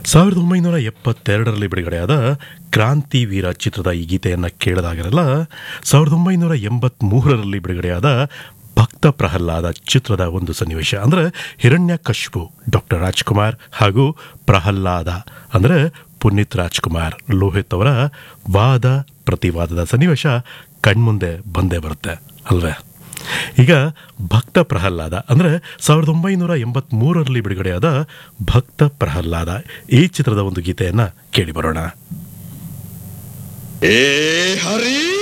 ಸಾವಿರದ ಒಂಬೈನೂರ ಎಪ್ಪತ್ತೆರಡರಲ್ಲಿ ಬಿಡುಗಡೆಯಾದ ಕ್ರಾಂತಿ ವೀರ ಚಿತ್ರದ ಈ ಗೀತೆಯನ್ನು ಕೇಳಿದಾಗಲೆಲ್ಲ ಸಾವಿರದ ಒಂಬೈನೂರ ಎಂಬತ್ಮೂರರಲ್ಲಿ ಬಿಡುಗಡೆಯಾದ ಭಕ್ತ ಪ್ರಹ್ಲಾದ ಚಿತ್ರದ ಒಂದು ಸನ್ನಿವೇಶ ಅಂದರೆ ಹಿರಣ್ಯ ಕಶ್ಯಪು ಡಾಕ್ಟರ್ ರಾಜ್ಕುಮಾರ್ ಹಾಗೂ ಪ್ರಹ್ಲಾದ ಅಂದರೆ ಪುನೀತ್ ರಾಜ್ಕುಮಾರ್ ಲೋಹಿತ್ ಅವರ ವಾದ ಪ್ರತಿವಾದದ ಸನ್ನಿವೇಶ ಕಣ್ಮುಂದೆ ಬಂದೇ ಬರುತ್ತೆ ಅಲ್ವೇ ಈಗ ಭಕ್ತ ಪ್ರಹ್ಲಾದ ಅಂದರೆ ಸಾವಿರದ ಒಂಬೈನೂರ ಎಂಬತ್ಮೂರರಲ್ಲಿ ಬಿಡುಗಡೆಯಾದ ಭಕ್ತ ಪ್ರಹ್ಲಾದ ಈ ಚಿತ್ರದ ಒಂದು ಗೀತೆಯನ್ನು ಕೇಳಿ ಬರೋಣ ಏ ಹರಿ